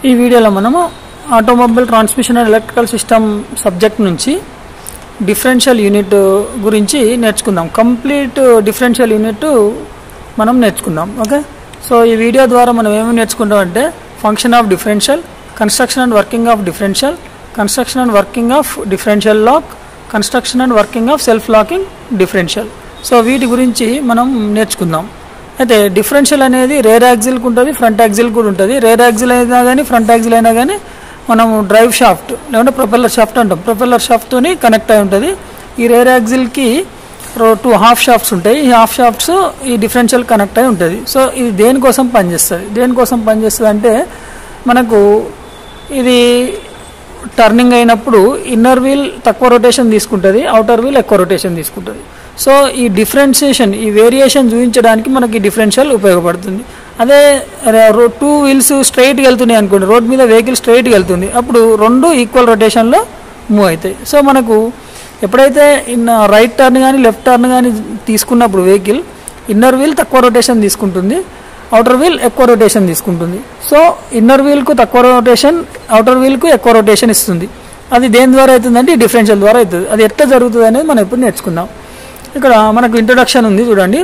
ఈ వీడియోలో మనము automobile transmission and electrical system subject నుంచి డిఫరెన్షియల్ యూనిట్ గురించి నేర్చుకుందాం కంప్లీట్ డిఫరెన్షియల్ యూనిట్ మనం నేర్చుకుందాం ఓకే సో ఈ వీడియో ద్వారా మనం ఏమి నేర్చుకుంటాం అంటే function of differential construction and working of differential construction and working of differential lock construction and working of self locking differential so వీటి గురించి మనం నేర్చుకుందాం అయితే డిఫరెన్షియల్ అనేది రేర్ యాక్సిల్కి ఉంటుంది ఫ్రంట్ యాక్సిల్ కూడా ఉంటుంది రేర్ యాక్సిల్ అయినా కానీ ఫ్రంట్ యాక్సిల్ అయినా కానీ మనం డ్రైవ్ షాఫ్ట్ లేకుంటే ప్రొపెల్లర్ షాఫ్ట్ అంటాం ప్రొపెల్లర్ షాఫ్ట్తోని కనెక్ట్ అయి ఉంటుంది ఈ రేర్ యాక్సిల్కి టూ హాఫ్ షాఫ్ట్స్ ఉంటాయి ఈ హాఫ్ షాఫ్ట్స్ ఈ డిఫరెన్షియల్ కనెక్ట్ అయి ఉంటుంది సో ఇది దేనికోసం పనిచేస్తుంది దేనికోసం పనిచేస్తుంది అంటే మనకు ఇది టర్నింగ్ అయినప్పుడు ఇన్నర్ వీల్ తక్కువ రొటేషన్ తీసుకుంటుంది అవుటర్ వీల్ ఎక్కువ రొటేషన్ తీసుకుంటుంది సో ఈ డిఫరెన్షియేషన్ ఈ వేరియేషన్ చూపించడానికి మనకి డిఫరెన్షియల్ ఉపయోగపడుతుంది అదే టూ వీల్స్ స్ట్రైట్గా వెళ్తున్నాయి అనుకోండి రోడ్ మీద వెహికల్ స్ట్రైట్గా వెళ్తుంది అప్పుడు రెండు ఈక్వల్ రొటేషన్లో మూవ్ అవుతాయి సో మనకు ఎప్పుడైతే ఇన్ రైట్ టర్న్ కానీ లెఫ్ట్ టర్న్ కానీ తీసుకున్నప్పుడు వెహికల్ ఇన్నర్ వీల్ తక్కువ రొటేషన్ తీసుకుంటుంది అవుటర్ వీల్ ఎక్కువ రొటేషన్ తీసుకుంటుంది సో ఇన్నర్ వీల్కు తక్కువ రొటేషన్ అవుటర్ వీల్కు ఎక్కువ రొటేషన్ ఇస్తుంది అది దేని ద్వారా అవుతుందంటే ఈ డిఫరెన్షియల్ ద్వారా అవుతుంది అది ఎట్లా జరుగుతుంది అనేది మనం ఇప్పుడు నేర్చుకుందాం ఇక్కడ మనకు ఇంట్రొడక్షన్ ఉంది చూడండి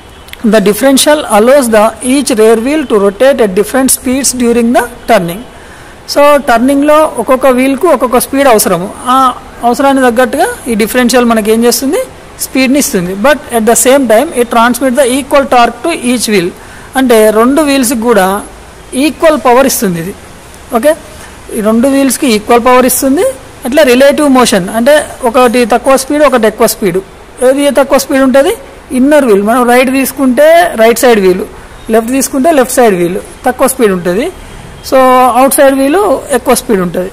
the differential allows the each rear wheel to rotate at different speeds during the turning so టర్నింగ్లో ఒక్కొక్క వీల్కు ఒక్కొక్క స్పీడ్ అవసరము ఆ అవసరానికి తగ్గట్టుగా ఈ డిఫరెన్షియల్ మనకి ఏం చేస్తుంది స్పీడ్ని ఇస్తుంది but at the same time it transmit the equal torque to each wheel అంటే రెండు వీల్స్కి కూడా ఈక్వల్ పవర్ ఇస్తుంది ఇది ఓకే ఈ రెండు వీల్స్కి ఈక్వల్ పవర్ ఇస్తుంది అట్లా రిలేటివ్ మోషన్ అంటే ఒకటి తక్కువ స్పీడ్ ఒకటి ఎక్కువ స్పీడ్ ఏది తక్కువ స్పీడ్ ఉంటుంది ఇన్నర్ వీల్ మనం రైట్ తీసుకుంటే రైట్ సైడ్ వీలు లెఫ్ట్ తీసుకుంటే లెఫ్ట్ సైడ్ వీలు తక్కువ స్పీడ్ ఉంటుంది సో అవుట్ సైడ్ వీలు ఎక్కువ స్పీడ్ ఉంటుంది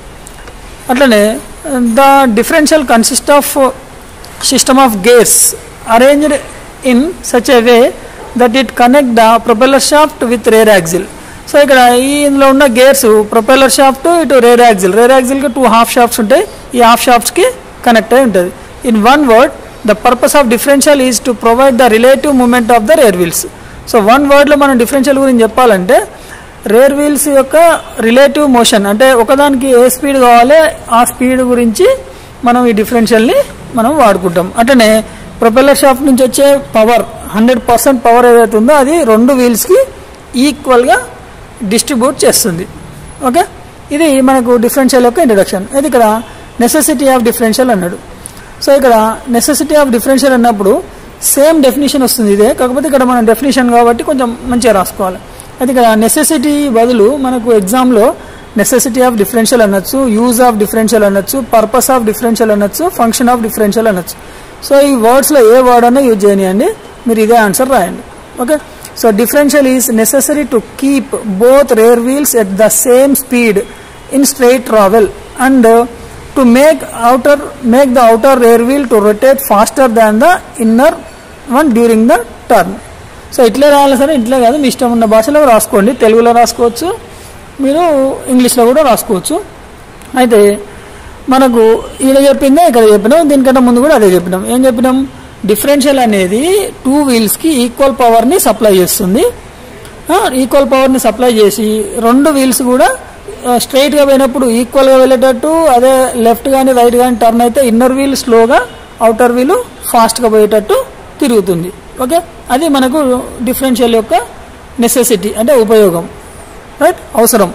అట్లనే the differential consist of system of gears arranged in such a way that it connect the propeller shaft with rear axle so ఇక్కడ ఈ ఇందులో ఉన్న గేర్స్ ప్రొపెల్లర్ షాఫ్ట్ ఇటు రేర్ యాక్సిల్ రేర్ యాక్సిల్కి టూ హాఫ్ షాఫ్ట్స్ ఉంటాయి ఈ half షాఫ్ట్స్కి connect అయి ఉంటుంది in one word the purpose of differential is to provide the relative moment of the rear wheels so one వర్డ్లో మనం డిఫరెన్షియల్ గురించి చెప్పాలంటే రేర్ వీల్స్ యొక్క రిలేటివ్ మోషన్ అంటే ఒకదానికి ఏ స్పీడ్ కావాలి ఆ స్పీడ్ గురించి మనం ఈ డిఫరెన్షియల్ని మనం వాడుకుంటాం అట్లనే ప్రొపెల్లర్ షాఫ్ట్ నుంచి వచ్చే పవర్ హండ్రెడ్ పర్సెంట్ పవర్ ఏదైతే ఉందో అది రెండు వీల్స్కి ఈక్వల్గా డిస్ట్రిబ్యూట్ చేస్తుంది ఓకే ఇది మనకు డిఫరెన్షియల్ యొక్క ఇంట్రడక్షన్ ఇది ఇక్కడ నెసెసిటీ ఆఫ్ డిఫరెన్షియల్ అన్నాడు సో ఇక్కడ నెసెసిటీ ఆఫ్ డిఫరెన్షియల్ అన్నప్పుడు సేమ్ డెఫినేషన్ వస్తుంది ఇదే కాకపోతే ఇక్కడ మనం డెఫినేషన్ కాబట్టి కొంచెం మంచిగా రాసుకోవాలి అయితే ఇక్కడ నెసెసిటీ బదులు మనకు ఎగ్జామ్లో నెసెసిటీ ఆఫ్ డిఫరెన్షియల్ అనొచ్చు యూజ్ ఆఫ్ డిఫరెన్షియల్ అనొచ్చు పర్పస్ ఆఫ్ డిఫరెన్షియల్ అనొచ్చు ఫంక్షన్ ఆఫ్ డిఫరెన్షియల్ అనొచ్చు సో ఈ వర్డ్స్లో ఏ వర్డ్ అన్నా యూజ్ చేయనియండి మీరు ఇదే ఆన్సర్ రాయండి okay so differential is necessary to keep both rear wheels at the same speed in straight travel and to make outer make the outer rear wheel to rotate faster than the inner one during the turn so ఇట్లే రాయాలి సరే ఇట్లే కాదు మీ ఇష్టం ఉన్న భాషలో రాసుకోండి తెలుగులో రాసుకోవచ్చు మీరు ఇంగ్లీష్లో కూడా రాసుకోవచ్చు అయితే మనకు ఈడ చెప్పిందే ఇక్కడ చెప్పినాం దీనికంటే ముందు కూడా అదే చెప్పినాం ఏం చెప్పినాం డిఫరెన్షియల్ అనేది టూ వీల్స్కి ఈక్వల్ పవర్ని సప్లై చేస్తుంది ఈక్వల్ పవర్ని సప్లై చేసి రెండు వీల్స్ కూడా స్ట్రైట్గా పోయినప్పుడు ఈక్వల్గా వెళ్ళేటట్టు అదే లెఫ్ట్ కానీ రైట్ కానీ టర్న్ అయితే ఇన్నర్ వీల్ స్లోగా అవుటర్ వీల్ ఫాస్ట్గా పోయేటట్టు తిరుగుతుంది ఓకే అది మనకు డిఫరెన్షియల్ యొక్క నెసెసిటీ అంటే ఉపయోగం రైట్ అవసరం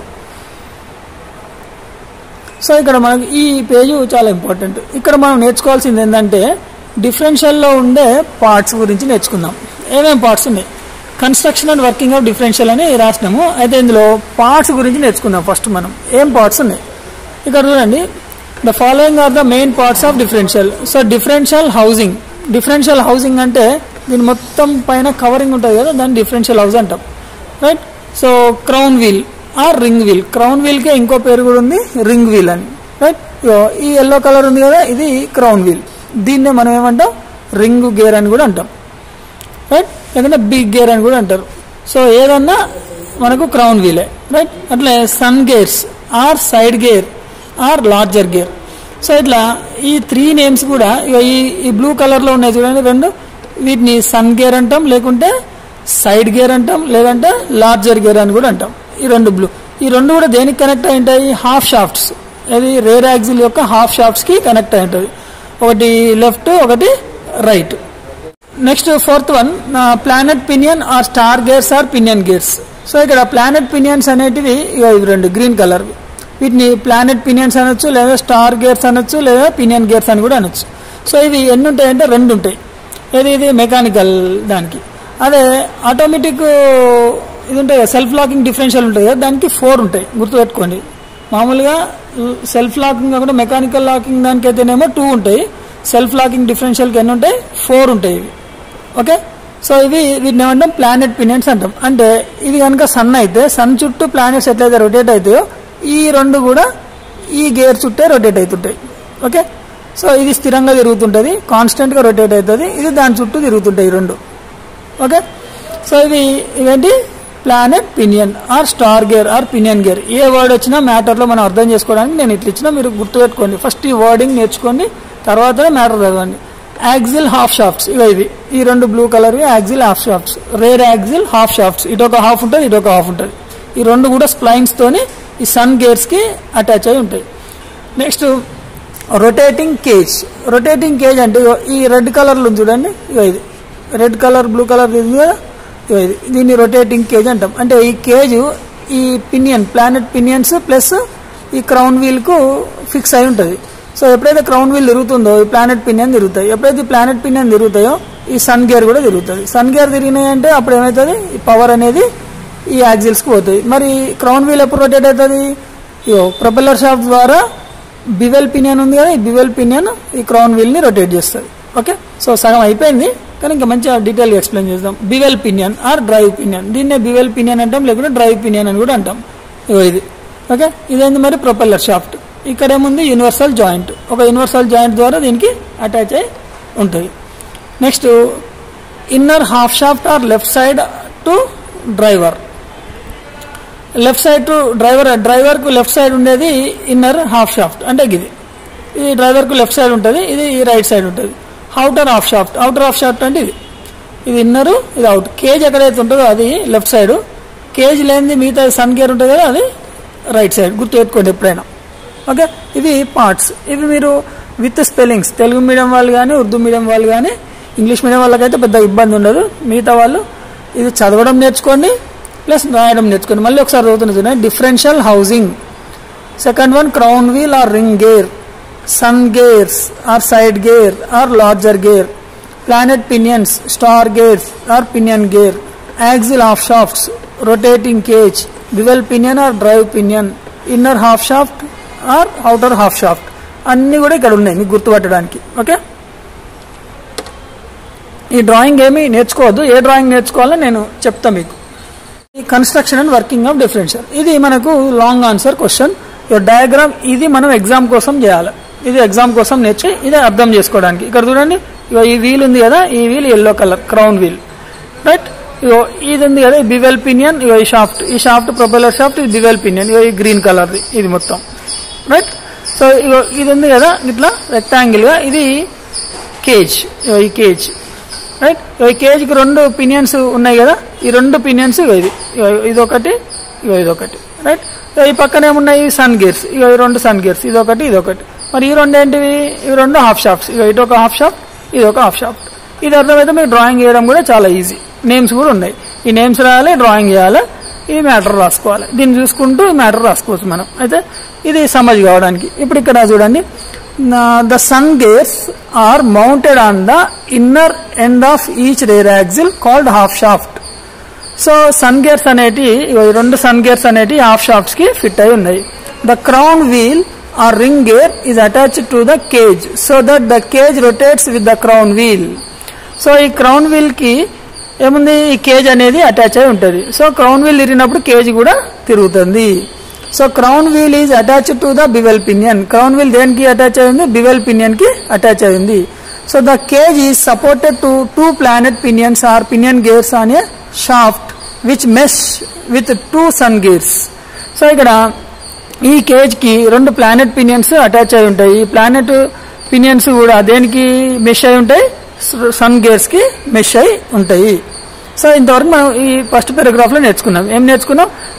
సో ఇక్కడ మనకి ఈ పేజు చాలా ఇంపార్టెంట్ ఇక్కడ మనం నేర్చుకోవాల్సింది ఏంటంటే డిఫరెన్షియల్లో ఉండే పార్ట్స్ గురించి నేర్చుకుందాం ఏమేమి పార్ట్స్ ఉన్నాయి construction and working of differential అని రాసినాము అయితే ఇందులో పార్ట్స్ గురించి నేర్చుకుందాం ఫస్ట్ మనం ఏం పార్ట్స్ ఉన్నాయి ఇక్కడ చూడండి the following are the main parts of differential so differential housing differential housing అంటే దీని మొత్తం పైన కవరింగ్ ఉంటుంది కదా దాన్ని డిఫరెన్షియల్ హౌస్ అంటాం right so crown wheel or ring wheel crown వీల్కే ఇంకో పేరు కూడా ఉంది రింగ్ వీల్ అని రైట్ ఈ ఎల్లో కలర్ ఉంది కదా ఇది క్రౌన్ వీల్ దీన్నే మనం ఏమంటాం రింగ్ గేర్ అని కూడా అంటాం రైట్ లేకుంటే బిగ్ గేర్ అని కూడా అంటారు సో ఏదన్నా మనకు క్రౌన్ వీలే రైట్ అట్లే sun gears or side gear or larger gear so ఇట్లా ఈ త్రీ నేమ్స్ కూడా ఈ ఈ బ్లూ కలర్లో ఉన్నాయి చూడండి రెండు వీటిని సన్ గేర్ అంటాం లేకుంటే సైడ్ గేర్ అంటాం లేదంటే లార్జర్ గేర్ అని కూడా అంటాం ఈ రెండు బ్లూ ఈ రెండు కూడా దేనికి కనెక్ట్ అయి ఉంటాయి హాఫ్ షాఫ్ట్స్ అది రేర్ యాక్సిల్ యొక్క హాఫ్ షాఫ్ట్స్ కి కనెక్ట్ అయి ఉంటుంది ఒకటి లెఫ్ట్ ఒకటి right next fourth one planet pinion or star gears or pinion gears so ఇక్కడ ప్లానెట్ పినియన్స్ అనేటివి ఇగో ఇవి రెండు గ్రీన్ కలర్ వీటిని ప్లానెట్ పినియన్స్ అనొచ్చు లేదా స్టార్ గేర్స్ అనొచ్చు లేదా పినియన్ గేర్స్ అని కూడా అనొచ్చు సో ఇవి ఎన్ని ఉంటాయంటే రెండు ఉంటాయి ఏది ఇది మెకానికల్ దానికి అదే ఆటోమేటిక్ ఇది ఉంటాయి కదా సెల్ఫ్ లాకింగ్ డిఫరెన్షియల్ ఉంటుంది కదా దానికి ఫోర్ ఉంటాయి గుర్తుపెట్టుకోండి మామూలుగా సెల్ఫ్ లాకింగ్ కాకుండా మెకానికల్ లాకింగ్ దానికి అయితేనేమో టూ ఉంటాయి సెల్ఫ్ లాకింగ్ డిఫరెన్షియల్కి ఎన్ని ఉంటాయి ఫోర్ ఉంటాయి ఇవి ఓకే సో ఇవి వీటిని ఏమంటాం ప్లానెట్ పినియన్స్ అంటాం అంటే ఇది కనుక సన్ అయితే సన్ చుట్టూ ప్లానెట్స్ ఎట్లయితే రొటేట్ అవుతాయో ఈ రెండు కూడా ఈ గేర్ చుట్టే రొటేట్ అవుతుంటాయి ఓకే సో ఇది స్థిరంగా తిరుగుతుంటుంది కాన్స్టెంట్గా రొటేట్ అవుతుంది ఇది దాని చుట్టూ తిరుగుతుంటాయి ఈ రెండు ఓకే సో ఇవి ఇవేంటి planet pinion or star gear or pinion gear ఏ వర్డ్ వచ్చినా మ్యాటర్లో మనం అర్థం చేసుకోవడానికి నేను ఇట్లా ఇచ్చిన మీరు గుర్తుపెట్టుకోండి ఫస్ట్ ఈ వర్డింగ్ నేర్చుకోండి తర్వాతనే మ్యాటర్ చదవండి యాక్సిల్ హాఫ్ షాఫ్ట్స్ ఇవి ఇవి ఈ రెండు blue colour axle half shafts rear axle half shafts ఇటొక హాఫ్ ఉంటుంది ఇటొక హాఫ్ ఉంటుంది ఈ రెండు కూడా స్ప్లైన్స్ తోని ఈ సన్ గేర్స్ కి అటాచ్ అయి ఉంటాయి next rotating cage rotating cage అంటే ఇగో ఈ రెడ్ కలర్లో ఉంది చూడండి ఇగో ఇది రెడ్ కలర్ బ్లూ కలర్ ఉంది కదా ఇగో ఇది దీన్ని రొటేటింగ్ కేజ్ అంటాం అంటే ఈ కేజ్ ఈ పినియన్ ప్లానెట్ పినియన్స్ ప్లస్ ఈ క్రౌన్ వీల్ కు ఫిక్స్ అయి ఉంటుంది సో ఎప్పుడైతే క్రౌన్ వీల్ తిరుగుతుందో ఈ ప్లానెట్ పినియన్ తిరుగుతాయి ఎప్పుడైతే ఈ ప్లానెట్ పినియన్ తిరుగుతాయో ఈ సన్ గేర్ కూడా తిరుగుతుంది సన్ గేర్ తిరిగినాయి అంటే అప్పుడు ఏమవుతుంది ఈ పవర్ అనేది ఈ యాక్సిల్స్ కి పోతుంది మరి క్రౌన్ వీల్ ఎప్పుడు రొటేట్ అవుతుంది ఇగో ప్రొపెల్లర్ షాఫ్ట్ ద్వారా బివెల్ పినియన్ ఉంది కదా ఈ బివెల్ పినియన్ ఈ క్రౌన్ వీల్ ని రొటేట్ చేస్తుంది ఓకే సో సగం అయిపోయింది కానీ ఇంకా మంచిగా డీటెయిల్ గా ఎక్స్ప్లెయిన్ చేద్దాం bevel pinion or drive pinion దీన్నే బివెల్ పినియన్ అంటాం లేకుంటే డ్రైవ్ పినియన్ అని కూడా అంటాం ఇగో ఇది ఓకే ఇదేంది మరి ప్రొపెల్లర్ షాఫ్ట్ ఇక్కడ ఏముంది యూనివర్సల్ జాయింట్ ఒక యూనివర్సల్ జాయింట్ ద్వారా దీనికి అటాచ్ అయి ఉంటుంది next inner half shaft or left side to driver left side to driver driver కు లెఫ్ట్ సైడ్ ఉండేది ఇన్నర్ హాఫ్ షాఫ్ట్ అంటే ఇది ఇది డ్రైవర్ కు లెఫ్ట్ సైడ్ ఉంటుంది ఇది రైట్ సైడ్ ఉంటుంది outer half shaft outer half shaft అంటే ఇది ఇది ఇన్నర్ ఇది అవుట్ కేజ్ ఎక్కడైతే ఉంటుందో అది లెఫ్ట్ సైడ్ కేజ్ లేనిది మిగతా సన్ గేర్ ఉంటుంది కదా అది రైట్ సైడ్ గుర్తు పెట్టుకోండి ఎప్పుడైనా ఓకే ఇవి పార్ట్స్ ఇవి మీరు విత్ స్పెల్లింగ్స్ తెలుగు మీడియం వాళ్ళు కానీ ఉర్దూ మీడియం వాళ్ళు కానీ ఇంగ్లీష్ మీడియం వాళ్ళకైతే పెద్ద ఇబ్బంది ఉండదు మిగతా వాళ్ళు ఇది చదవడం నేర్చుకోండి ప్లస్ రాయడం నేర్చుకోండి మళ్ళీ ఒకసారి చదువుతున్నది చూడండి differential housing second one crown wheel or ring gear sun gears or side gear or larger gear planet pinions star gears or pinion gear axle half shafts rotating cage bevel pinion or drive pinion inner half shaft or outer half shaft అన్ని కూడా ఇక్కడ ఉన్నాయి మీకు గుర్తుపట్టడానికి okay ఈ drawing ఏమి నేర్చుకోవద్దు ఏ drawing నేర్చుకోవాలో నేను చెప్తా మీకు ఈ construction and working of differential ఇది మనకు లాంగ్ ఆన్సర్ క్వశ్చన్ డయాగ్రామ్ ఇది మనం ఎగ్జామ్ కోసం చేయాలి ఇది ఎగ్జామ్ కోసం నేర్చి ఇది అర్థం చేసుకోవడానికి ఇక్కడ చూడండి ఇగో ఈ వీల్ ఉంది కదా ఈ wheel yellow colour crown wheel right ఇగో ఇది ఉంది కదా ఈ బివెల్ పినియన్ ఇగో ఈ షాఫ్ట్ ఈ షాఫ్ట్ ప్రొపెల్లర్ షాఫ్ట్ ఇది బివెల్ పినియన్ ఇగో ఈ గ్రీన్ కలర్ ఇది మొత్తం రైట్ సో ఇగో ఇది ఉంది కదా ఇట్లా రెక్టాంగిల్ గా ఇది కేజ్ ఇగో ఈ కేజ్ రైట్ ఈ కేజీకి రెండు పినియన్స్ ఉన్నాయి కదా ఈ రెండు పినియన్స్ ఇగో ఇది ఇగో ఇదొకటి ఇగో ఇదొకటి రైట్ ఇగో ఈ పక్కన ఏమున్నాయి సన్ గేర్స్ ఇగో ఈ రెండు సన్ గేర్స్ ఇదొకటి ఇదొకటి మరి ఈ రెండు ఏంటివి ఇవి రెండు హాఫ్ షాఫ్ట్స్ ఇగో ఇటు ఒక హాఫ్ షాఫ్ట్ ఇది ఒక హాఫ్ షాఫ్ట్ ఇది అర్థమైతే మీకు డ్రాయింగ్ చేయడం కూడా చాలా ఈజీ నేమ్స్ కూడా ఉన్నాయి ఈ నేమ్స్ రాయాలి డ్రాయింగ్ చేయాలి ఈ మ్యాటర్ రాసుకోవాలి దీన్ని చూసుకుంటూ ఈ మ్యాటర్ రాసుకోవచ్చు మనం అయితే ఇది సమజ్ కావడానికి ఇప్పుడు ఇక్కడ చూడండి the sun gears are mounted on the inner end of each rear axle called half shaft so sun gears అనేటి ఇగో ఈ రెండు సన్ గేర్స్ అనేటి హాఫ్ షాఫ్ట్స్ కి ఫిట్ అయి ఉన్నాయి the crown wheel or ring gear is attached to the cage so that the cage rotates with the crown wheel so ఈ crown wheel కి ఏముంది ఈ కేజ్ అనేది అటాచ్ అయి ఉంటుంది సో క్రౌన్ వీల్ తిరిగినప్పుడు కేజ్ కూడా తిరుగుతుంది so crown wheel is attach to the bevel pinion crown wheel దేనికి అటాచ్ అయింది బివెల్ పినియన్ కి అటాచ్ అయింది so the cage is supported to two planet pinions or pinion gears on a shaft which mesh with two sun gears so ఇక్కడ ఈ cage కి రెండు planet pinions attach అయి ఉంటాయి ఈ ప్లానెట్ పినియన్స్ కూడా దేనికి మెష్ అయి ఉంటాయి సన్ గేర్స్ కి మెష్ అయి ఉంటాయి సో ఇంతవరకు మనం ఈ ఫస్ట్ పారాగ్రాఫ్ లో నేర్చుకున్నాం ఏం నేర్చుకున్నాం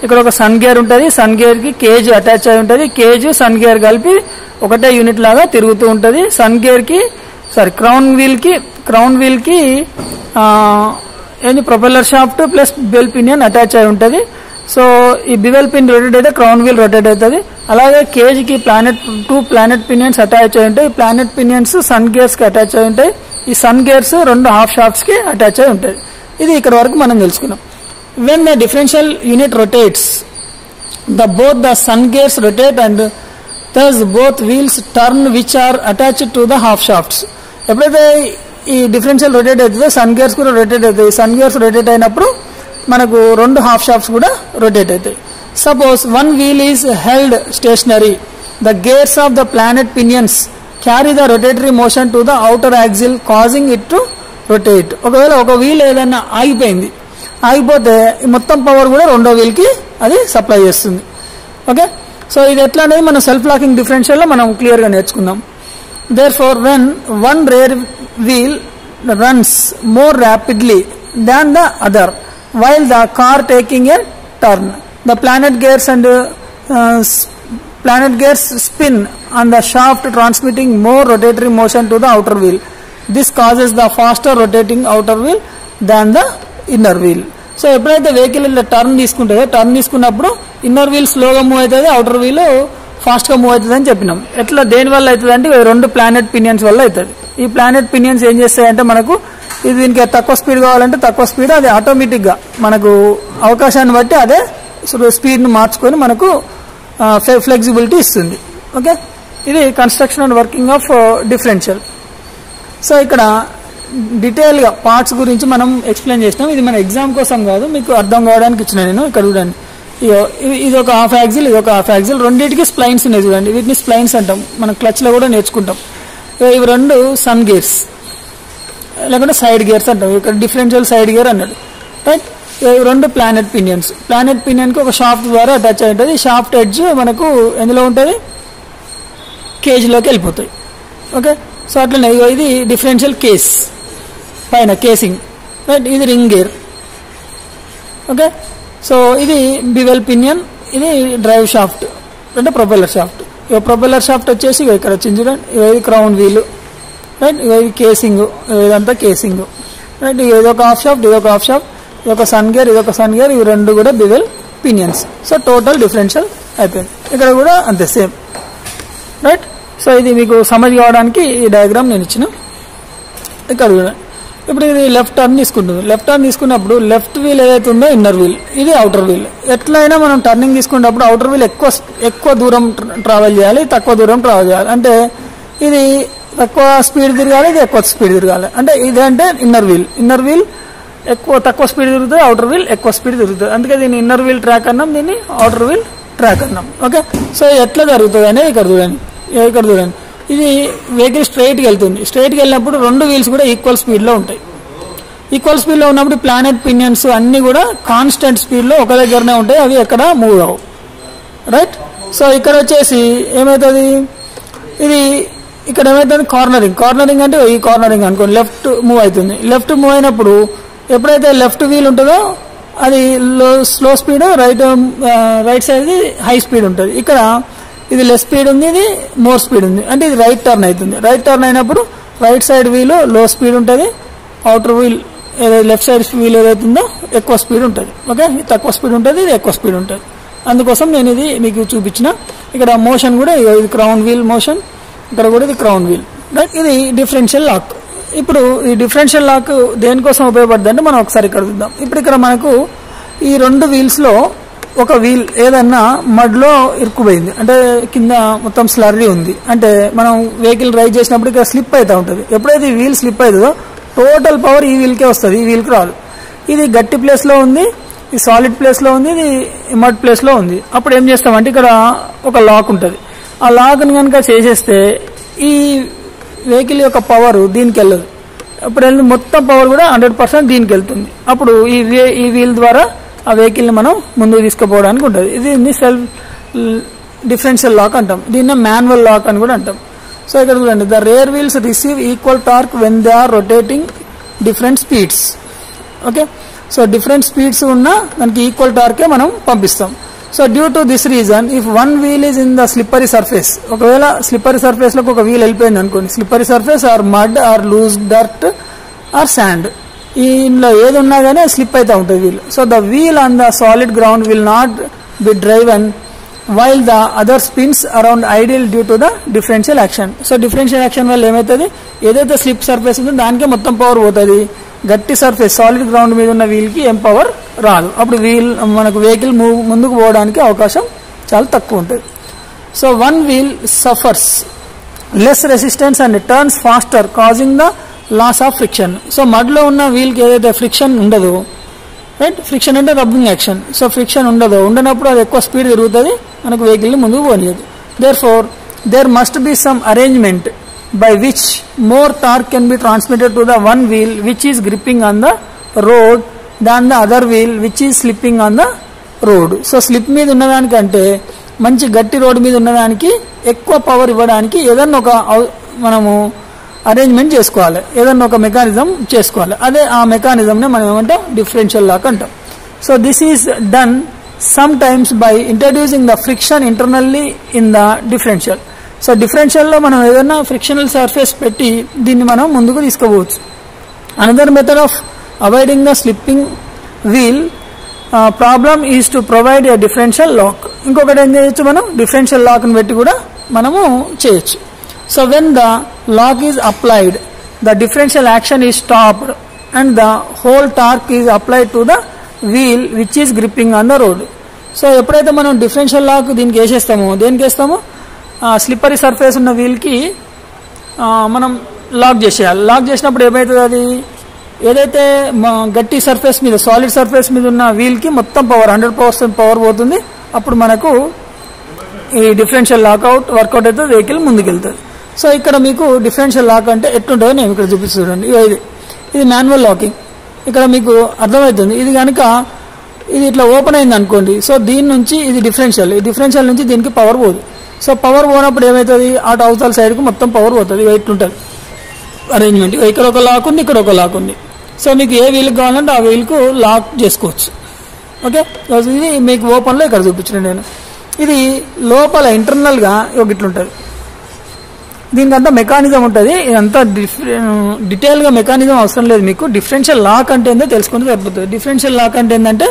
ఇక్కడ ఒక సన్ గేర్ ఉంటుంది సన్ గేర్ కి కేజ్ అటాచ్ అయి ఉంటుంది కేజ్ సన్ గేర్ కలిపి ఒకటే యూనిట్ లాగా తిరుగుతూ ఉంటుంది సన్ గేర్ కి సారీ క్రౌన్ వీల్ కి క్రౌన్ వీల్ కి ఆ, ఏంది propeller shaft plus bevel pinion attach అయి ఉంటుంది సో ఈ బివెల్ పిన్ రొటేట్ అయితే క్రౌన్ వీల్ రొటేట్ అవుతుంది అలాగే కేజ్ కి planet two planet pinions attach అయి ఉంటాయి ప్లానెట్ పినియన్స్ సన్ గేర్స్ కి అటాచ్ అయి ఉంటాయి ఈ సన్ గేర్స్ రెండు హాఫ్ షాఫ్ట్స్ కి అటాచ్ అయి ఉంటాయి ఇది ఇక్కడ వరకు మనం తెలుసుకున్నాం when the differential unit rotates the both the sun gears rotate and thus both wheels turn which are attached to the half shafts ఎప్పుడైతే ఈ డిఫరెన్షియల్ రొటేట్ అవుతుందో సన్ గేర్స్ కూడా రొటేట్ అవుతాయి సన్ గేర్స్ రొటేట్ అయినప్పుడు మనకు రెండు half shafts కూడా rotate అవుతాయి suppose one wheel is held stationary the gears of the planet pinions carry the rotary motion to the outer axle causing it to rotate ఒకవేళ ఒక wheel ఏదైనా ఆగిపోయింది ఆగిపోతే ఈ మొత్తం పవర్ కూడా రెండో వీల్ కి అది సప్లై చేస్తుంది ఓకే సో ఇది ఎట్లా అనేది మనం సెల్ఫ్ లాకింగ్ డిఫరెన్షియల్ లో మనం క్లియర్ గా నేర్చుకుందాం therefore when one rear wheel runs more rapidly than the other while the car taking a turn the planet gears and planet gears spin on the shaft transmitting more rotatory motion to the outer wheel. This causes the faster rotating outer wheel than the inner wheel. So ఎప్పుడైతే vehicle ఇలా turn తీసుకుంటుందో turn తీసుకున్నప్పుడు inner wheel స్లోగా move అవుతుంది outer wheel fast గా move అవుతుంది అని చెప్పినాం ఎట్లా దేని వల్ల అవుతుంది అంటే ఇవి రెండు ప్లానెట్ పినియన్స్ వల్ల అవుతుంది ఈ ప్లానెట్ పినియన్స్ ఏం చేస్తాయంటే మనకు ఇది దీనికి తక్కువ స్పీడ్ కావాలంటే తక్కువ స్పీడ్ అది ఆటోమేటిక్ గా మనకు అవకాశాన్ని బట్టి అదే స్పీడ్ ను మార్చుకొని మనకు ఫ్లెక్సిబిలిటీ ఇస్తుంది ఓకే ఇది construction and working of differential so ఇక్కడ డీటెయిల్ గా పార్ట్స్ గురించి మనం ఎక్స్ప్లెయిన్ చేసినాం ఇది మన ఎగ్జామ్ కోసం కాదు మీకు అర్థం కావడానికి ఇచ్చిన నేను ఇక్కడ చూడండి ఇగో ఇవి- ఇది ఒక హాఫ్ యాక్సిల్ ఇది ఒక హాఫ్ యాక్సిల్ రెండింటికి స్ప్లైన్స్ ఉన్నాయి చూడండి వీటిని స్ప్లైన్స్ అంటాం మనం క్లచ్ లో కూడా నేర్చుకుంటాం ఇగో ఇవి రెండు సన్ గేర్స్ లేకుంటే సైడ్ గేర్స్ అంటాం ఇక్కడ డిఫరెన్షియల్ సైడ్ గేర్ అన్నాడు రైట్ ఇవి రెండు ప్లానెట్ పినియన్స్ ప్లానెట్ పినియన్ కి ఒక షాఫ్ట్ ద్వారా అటాచ్ అయి ఉంటుంది షాఫ్ట్ ఎడ్జ్ మనకు ఎందులో ఉంటుంది కేజీలోకి వెళ్ళిపోతాయి ఓకే సో అట్లనే ఇగో ఇది డిఫరెన్షియల్ కేస్ పైన కేసింగ్ రైట్ ఇది రింగ్ గేర్ ఓకే సో ఇది బివెల్ పినియన్ ఇది డ్రైవ్ షాఫ్ట్ అంటే ప్రొపెల్లర్ షాఫ్ట్ ఇక ప్రొపెల్లర్ షాఫ్ట్ వచ్చేసి ఇగో ఇక్కడ వచ్చింది చూడండి ఇగో ఇది క్రౌన్ వీల్ రైట్ ఇగో ఇది కేసింగ్ ఇదంతా కేసింగ్ రైట్ ఇది ఒక హాఫ్ షాఫ్ట్ ఇది ఒక హాఫ్ షాఫ్ట్ ఇది ఒక సన్ గేర్ ఇది ఒక సన్ గేర్ ఇవి రెండు కూడా bevel pinions so total differential అయిపోయింది ఇక్కడ కూడా అంతే సేమ్ రైట్ సో ఇది మీకు సమజ్ కావడానికి ఈ డయాగ్రామ్ నేను ఇచ్చిన ఇక్కడ చూడండి ఇప్పుడు ఇది లెఫ్ట్ టర్న్ తీసుకుంటుంది లెఫ్ట్ టర్న్ తీసుకున్నప్పుడు లెఫ్ట్ వీల్ ఏదైతే ఉందో ఇన్నర్ వీల్ ఇది అవుటర్ వీల్ ఎట్లయినా మనం టర్నింగ్ తీసుకున్నప్పుడు అవుటర్ వీల్ ఎక్కువ ఎక్కువ దూరం ట్రావెల్ చేయాలి తక్కువ దూరం ట్రావెల్ చేయాలి అంటే ఇది తక్కువ స్పీడ్ తిరగాలి ఇది ఎక్కువ స్పీడ్ తిరగాలి అంటే ఇది అంటే ఇన్నర్ వీల్ ఇన్నర్ వీల్ ఎక్కువ తక్కువ స్పీడ్ తిరుగుతుంది అవుటర్ వీల్ ఎక్కువ స్పీడ్ తిరుగుతుంది అందుకే దీన్ని ఇన్నర్ వీల్ ట్రాక్ అన్నాం దీన్ని అవుటర్ వీల్ ట్రాక్ అన్నాం ఓకే సో ఎట్లా జరుగుతుంది అనేది ఇక్కడ చూడండి ఇక్కడ చూడండి ఇది వెహికల్ స్ట్రైట్ గా వెళ్తుంది స్ట్రైట్ గా వెళ్ళినప్పుడు రెండు వీల్స్ కూడా ఈక్వల్ స్పీడ్ లో ఉంటాయి ఈక్వల్ స్పీడ్ లో ఉన్నప్పుడు ప్లానెట్ పినియన్స్ అన్ని కూడా కాన్స్టెంట్ స్పీడ్ లో ఒక దగ్గరనే ఉంటాయి అవి ఎక్కడ మూవ్ అవ్వవు రైట్ సో ఇక్కడ వచ్చేసి ఏమవుతుంది ఇది ఇక్కడ ఏమవుతుంది కార్నరింగ్ కార్నరింగ్ అంటే ఈ కార్నరింగ్ అనుకోండి లెఫ్ట్ మూవ్ అవుతుంది లెఫ్ట్ మూవ్ అయినప్పుడు ఎప్పుడైతే లెఫ్ట్ వీల్ ఉంటుందో అది low slow speed right right side high speed ఉంటుంది ఇక్కడ ఇది లెస్ స్పీడ్ ఉంది ఇది మోర్ స్పీడ్ ఉంది అంటే ఇది రైట్ టర్న్ అవుతుంది రైట్ టర్న్ అయినప్పుడు right side wheel low speed ఉంటుంది అవుటర్ వీల్ ఏదైతే లెఫ్ట్ సైడ్ వీల్ ఏదైతుందో ఎక్కువ స్పీడ్ ఉంటుంది ఓకే ఇది తక్కువ స్పీడ్ ఉంటుంది ఇది ఎక్కువ స్పీడ్ ఉంటుంది అందుకోసం నేను ఇది మీకు చూపించిన ఇక్కడ మోషన్ కూడా ఇగో ఇది క్రౌన్ వీల్ మోషన్ ఇక్కడ కూడా ఇది క్రౌన్ వీల్ రైట్ ఇది డిఫరెన్షియల్ లాక్ ఇప్పుడు ఈ డిఫరెన్షియల్ లాక్ దేనికోసం ఉపయోగపడుతుంది అంటే మనం ఒకసారి ఇక్కడ చూద్దాం ఇప్పుడు ఇక్కడ మనకు ఈ రెండు వీల్స్ లో ఒక వీల్ ఏదన్నా మడ్లో ఇరుక్కుపోయింది అంటే కింద మొత్తం స్లర్రీ ఉంది అంటే మనం వెహికల్ రైడ్ చేసినప్పుడు ఇక్కడ స్లిప్ అవుతూ ఉంటుంది ఎప్పుడైతే ఈ వీల్ స్లిప్ అవుతుందో టోటల్ పవర్ ఈ వీల్కే వస్తుంది ఈ వీల్కి రాదు ఇది గట్టి ప్లేస్ లో ఉంది ఈ సాలిడ్ ప్లేస్ లో ఉంది ఇది మడ్ ప్లేస్ లో ఉంది అప్పుడు ఏం చేస్తామంటే ఇక్కడ ఒక లాక్ ఉంటుంది ఆ లాక్ని కనుక చేసేస్తే ఈ వెహికల్ యొక్క పవర్ దీనికి వెళ్ళదు అప్పుడు వెళ్ళి మొత్తం పవర్ కూడా హండ్రెడ్ పర్సెంట్ దీనికి వెళ్తుంది అప్పుడు ఈ వే- ఈ వీల్ ద్వారా ఆ వెహికల్ ని మనం ముందుకు తీసుకుపోవడానికి ఉంటుంది ఇది సెల్ఫ్ డిఫరెన్షియల్ లాక్ అంటాం దీన్ని మాన్యువల్ లాక్ అని కూడా అంటాం సో ఇక్కడ చూడండి the rear wheels receive equal torque when they are rotating different speeds okay so different speeds ఉన్న దానికి ఈక్వల్ టార్కే మనం పంపిస్తాం so due to this reason if one wheel is in the slippery surface ఒకవేళ slippery surface లోకి ఒక wheel వెళ్ళిపోయింది అనుకోండి slippery surface or mud or loose dirt or sand ఇందులో ఏది ఉన్నా కానీ స్లిప్ అవుతూ ఉంటుంది wheel so the wheel on the solid ground will not be driven while the other spins around ideal due to the differential action so differential action వల్ల ఏమవుతుంది ఏదైతే slip surface ఉందో దానికే మొత్తం పవర్ పోతుంది గట్టి సర్ఫేస్ సాలిడ్ గ్రౌండ్ మీద ఉన్న వీల్ కి ఏం పవర్ రాదు అప్పుడు వీల్ మనకు వెహికల్ మూవ్ ముందుకు పోవడానికి అవకాశం చాలా తక్కువ ఉంటుంది so one wheel suffers less resistance and turns faster causing the loss of friction so మడ్లో ఉన్న వీల్కి ఏదైతే ఫ్రిక్షన్ ఉండదో రైట్ ఫ్రిక్షన్ అంటే రబ్బింగ్ యాక్షన్ సో ఫ్రిక్షన్ ఉండదు ఉండనప్పుడు అది ఎక్కువ స్పీడ్ తిరుగుతుంది మనకు వెహికల్ని ముందుకు పోనీయదు therefore there must be some arrangement by which more torque can be transmitted to the one wheel which is gripping on the road than the other wheel which is slipping on the road so slip మీద ఉన్నదానికంటే మంచి గట్టి road మీద ఉన్నదానికి ఎక్కువ power ఇవ్వడానికి ఏదన్నా ఒక ఔ- మనము అరేంజ్మెంట్ చేసుకోవాలి ఏదన్నా ఒక మెకానిజం చేసుకోవాలి అదే ఆ మెకానిజంనే మనం ఏమంటాం డిఫరెన్షియల్ లాక్ అంటాం so this is done sometimes by introducing the friction internally in the differential so డిఫరెన్షియల్లో మనం ఏదైనా ఫ్రిక్షనల్ సర్ఫేస్ పెట్టి దీన్ని మనం ముందుకు తీసుకుపోవచ్చు another method of avoiding the slipping wheel problem is to provide a differential lock ఇంకొకటి ఏం చేయొచ్చు మనం డిఫరెన్షియల్ లాక్ని పెట్టి కూడా మనము చేయొచ్చు so when the lock is applied the differential action is stopped and the whole torque is applied to the wheel which is gripping on the road so ఎప్పుడైతే మనం డిఫరెన్షియల్ లాక్ దీనికి వేసేస్తామో దేనికి వేస్తామో స్లిప్పరీ సర్ఫేస్ ఉన్న వీల్కి ఆ, మనం lock చేసేయాలి lock చేసినప్పుడు ఏమవుతుంది అది ఏదైతే మా గట్టి సర్ఫేస్ మీద సాలిడ్ సర్ఫేస్ మీద ఉన్న వీల్కి మొత్తం పవర్ హండ్రెడ్ పర్సెంట్ పవర్ పోతుంది అప్పుడు మనకు ఈ డిఫరెన్షియల్ లాక్అవుట్ వర్కౌట్ అయితే వెహికల్ ముందుకెళ్తుంది సో ఇక్కడ మీకు డిఫరెన్షియల్ లాక్ అంటే ఎట్లుంటుందో నేను ఇక్కడ చూపిస్తూ చూడండి ఇగో ఇది ఇది మాన్యువల్ లాకింగ్ ఇక్కడ మీకు అర్థమవుతుంది ఇది కనుక ఇది ఇట్లా ఓపెన్ అయింది అనుకోండి సో దీని నుంచి ఇది డిఫరెన్షియల్ ఈ డిఫరెన్షియల్ నుంచి దీనికి పవర్ పోదు సో పవర్ పోనప్పుడు ఏమవుతుంది అటు అవతల సైడ్కి మొత్తం పవర్ పోతుంది ఇగో ఇట్లుంటుంది అరేంజ్మెంట్ ఇక్కడ ఒక లాక్ ఉంది ఇక్కడ ఒక లాక్ ఉంది సో మీకు ఏ వీల్ కావాలంటే ఆ వీల్కు లాక్ చేసుకోవచ్చు ఓకే ఇది మీకు ఓపెన్లో ఇక్కడ చూపించిన నేను ఇది లోపల ఇంటర్నల్గా ఒక ఇట్లుంటుంది దీనికంతా మెకానిజం ఉంటుంది ఇదంతా డీటెయిల్గా మెకానిజం అవసరం లేదు మీకు డిఫరెన్షియల్ లాక్ అంటే ఏందో తెలుసుకుంటే సరిపోతుంది డిఫరెన్షియల్ లాక్ అంటే ఏంటంటే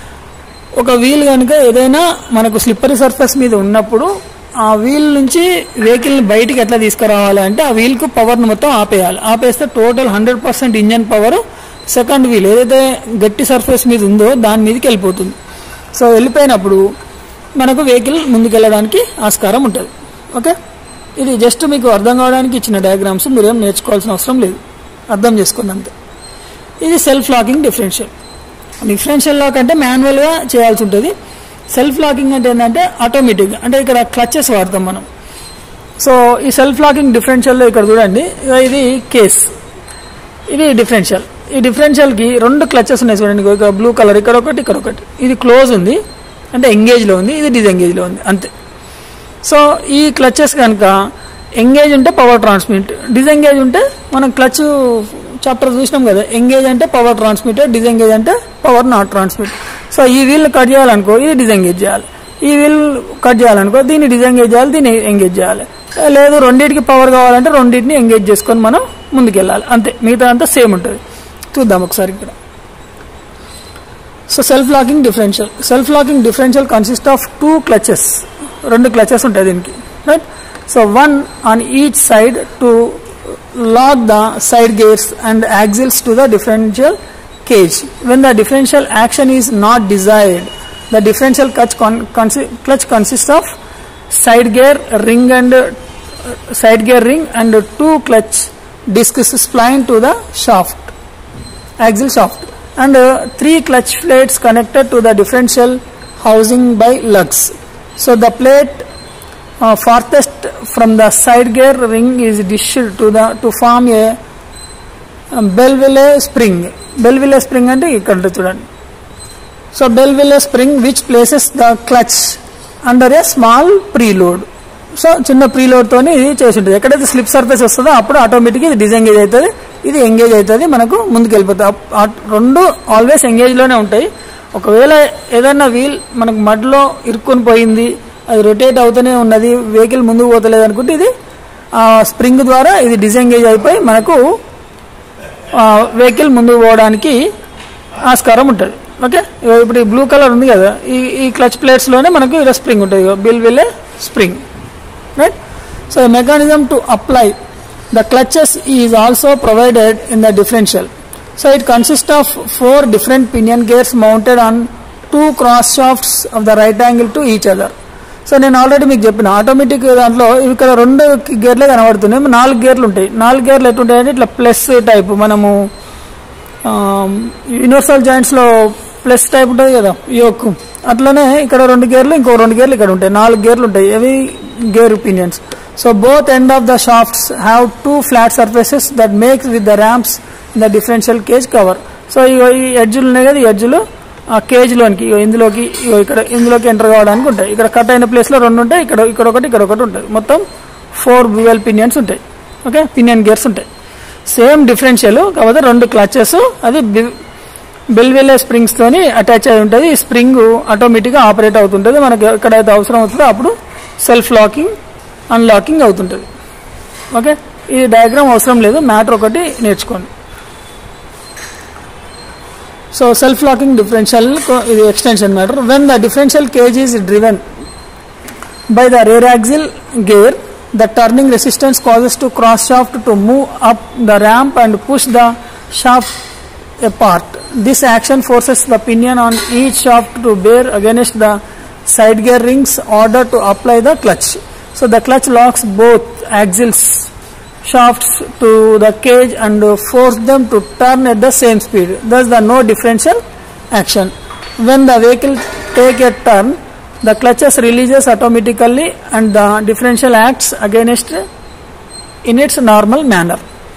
ఒక వీల్ కనుక ఏదైనా మనకు స్లిప్పరీ సర్ఫేస్ మీద ఉన్నప్పుడు ఆ వీల్ నుంచి వెహికల్ని బయటికి ఎట్లా తీసుకురావాలి అంటే ఆ వీల్కు పవర్ని మొత్తం ఆపేయాలి ఆపేస్తే total hundred percent engine power second wheel ఏదైతే గట్టి సర్ఫేస్ మీద ఉందో దాని మీదకి వెళ్ళిపోతుంది సో వెళ్ళిపోయినప్పుడు మనకు వెహికల్ ముందుకెళ్ళడానికి ఆస్కారం ఉంటుంది ఓకే ఇది జస్ట్ మీకు అర్థం కావడానికి ఇచ్చిన డయాగ్రామ్స్ మీరేం నేర్చుకోవాల్సిన అవసరం లేదు అర్థం చేసుకోండి అంతే ఇది self locking differential differential lock అంటే మాన్యువల్గా చేయాల్సి ఉంటుంది సెల్ఫ్ లాకింగ్ అంటే ఏంటంటే ఆటోమేటిక్ అంటే ఇక్కడ క్లచెస్ వాడతాం మనం సో ఈ సెల్ఫ్ లాకింగ్ డిఫరెన్షియల్లో ఇక్కడ చూడండి ఇది కేస్ ఇది డిఫరెన్షియల్ ఈ డిఫరెన్షియల్కి రెండు క్లచెస్ ఉన్నాయి చూడండి ఇగో ఇక్కడ బ్లూ కలర్ ఇక్కడ ఒకటి ఇక్కడ ఒకటి ఇది క్లోజ్ ఉంది అంటే ఎంగేజ్లో ఉంది ఇది డిజెంగేజ్లో ఉంది అంతే సో ఈ క్లచెస్ కనుక ఎంగేజ్ ఉంటే పవర్ ట్రాన్స్మిట్ డిజెంగేజ్ ఉంటే మనం క్లచ్ చాప్టర్ చూసినాం కదా ఎంగేజ్ అంటే పవర్ ట్రాన్స్మిట్ డిజెంగేజ్ అంటే పవర్ నాట్ ట్రాన్స్మిట్ సో ఈ వీల్ కట్ చేయాలనుకో ఇది డిజెంగేజ్ చేయాలి ఈ వీల్ కట్ చేయాలనుకో దీన్ని డిజెంగేజ్ చేయాలి దీన్ని ఎంగేజ్ చేయాలి లేదు రెండింటికి పవర్ కావాలంటే రెండింటిని ఎంగేజ్ చేసుకొని మనం ముందుకెళ్ళాలి అంతే మిగతా అంతా సేమ్ ఉంటుంది చూద్దాం ఒకసారి ఇక్కడ so self locking differential self locking differential consist of two clutches రెండు క్లచెస్ ఉంటాయి దీనికి right so one on each side to lock the side gears and axles to the differential cage when the differential action is not desired the differential clutch con- consi- clutch consists of side gear ring and uh, side gear ring and two clutch discs spline to the shaft axle shaft and uh, three clutch plates connected to the differential housing by lugs. So the plate uh, farthest from the side gear ring is dished to the to form a um, Belleville spring. Belleville spring అంటే ఇక్కడ చూడండి so Belleville spring which places the clutch under a small preload. So చిన్న preload తోని ఇది చేసి ఉంటుంది ఎక్కడైతే slip surface వస్తుందో అప్పుడు ఆటోమేటిక్ ఇది డిజెంగేజ్ అవుతుంది ఇది ఎంగేజ్ అవుతుంది మనకు ముందుకు వెళ్ళిపోతుంది అప్- ఆ రెండు ఆల్వేస్ ఎంగేజ్లోనే ఉంటాయి ఒకవేళ ఏదైనా వీల్ మనకు మడ్లో ఇరుక్కొని పోయింది అది రొటేట్ అవుతూనే ఉన్నది వెహికల్ ముందుకు పోతలేదు అనుకుంటే ఇది ఆ స్ప్రింగ్ ద్వారా ఇది డిసెంగేజ్ అయిపోయి మనకు వెహికల్ ముందుకు పోవడానికి ఆస్కారం ఉంటుంది ఓకే ఇగో ఇప్పుడు ఈ బ్లూ కలర్ ఉంది కదా ఈ ఈ క్లచ్ ప్లేట్స్లోనే మనకు ఇలా స్ప్రింగ్ ఉంటుంది ఇగో Belleville spring right so mechanism to apply the clutches is also provided in the differential so it consist of four different pinion gears mounted on two cross shafts of the right angle to each other so నేను already మీకు చెప్పిన automatic దాంట్లో ఇవి ఇక్కడ రెండు గేర్లే కనబడుతున్నాయి నాలుగు గేర్లు ఉంటాయి నాలుగు గేర్లు ఎట్లుంటాయి అంటే ఇట్లా ప్లస్ టైప్ మనము యూనివర్సల్ జాయింట్స్లో ప్లస్ టైప్ ఉంటుంది కదా యోక్ అట్లనే ఇక్కడ రెండు గేర్లు ఇంకో రెండు గేర్లు ఇక్కడ ఉంటాయి నాలుగు గేర్లు ఉంటాయి అవి gear pinions so both end of the shafts have two flat surfaces that makes with the ramps in the differential cage cover so ఇగో ఈ ఎడ్జులు ఉన్నాయి కదా ఈ ఎడ్జులు ఆ కేజ్లోనికి ఇగో ఇందులోకి ఇగో ఇక్కడ ఇందులోకి ఎంటర్ కావడానికి ఉంటాయి ఇక్కడ కట్ అయిన ప్లేస్లో రెండు ఉంటాయి ఇక్కడ ఇక్కడ ఒకటి ఇక్కడ ఒకటి ఉంటుంది మొత్తం ఫోర్ బ్యూవెల్ పినియన్స్ ఉంటాయి ఓకే పినియన్ గేర్స్ ఉంటాయి సేమ్ డిఫరెన్షియల్ కాకపోతే రెండు క్లచెస్ అది బెల్వెల్లే స్ప్రింగ్స్ తోని అటాచ్ అయి ఉంటుంది ఈ స్ప్రింగ్ ఆటోమేటిక్గా ఆపరేట్ అవుతుంటుంది మనకి ఎక్కడైతే అవసరం అవుతుందో అప్పుడు సెల్ఫ్ లాకింగ్ అన్లాకింగ్ అవుతుంటుంది ఓకే ఈ డయాగ్రామ్ అవసరం లేదు మ్యాటర్ ఒకటి నేర్చుకోండి సో సెల్ఫ్ లాకింగ్ డిఫరెన్షియల్ ఇది extension matter when the differential cage is driven by the rear axle gear the turning resistance causes to cross shaft to move up the ramp and push the shaft apart this action forces the pinion on each shaft to bear against the side gear rings order to apply the clutch so the clutch locks both axles shafts to the cage and force them to turn at the same speed thus the no differential action when the vehicle take a turn the clutches releases automatically and the differential acts against in its normal manner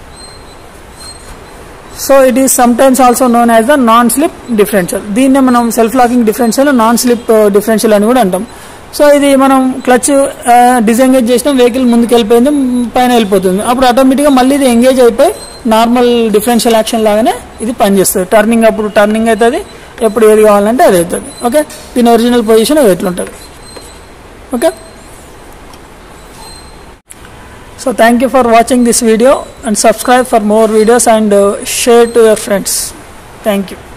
so it is sometimes also known as the non slip differential దీన్నే మనం self locking differential non slip differential అని కూడా అంటాం so ఇది మనం clutch disengage చేసినాం vehicle ముందుకు వెళ్ళిపోయింది మ్, పైన వెళ్ళిపోతుంది అప్పుడు ఆటోమేటిక్గా మళ్ళీ ఇది ఎంగేజ్ అయిపోయి నార్మల్ డిఫరెన్షియల్ యాక్షన్ లాగానే ఇది పనిచేస్తుంది టర్నింగ్ అప్పుడు టర్నింగ్ అవుతుంది ఎప్పుడు ఏది కావాలంటే అది అవుతుంది ఓకే దీని ఒరిజినల్ పొజిషన్ అది ఎట్లుంటుంది okay So thank you for watching this video and subscribe for more videos and uh, share to your friends. Thank you.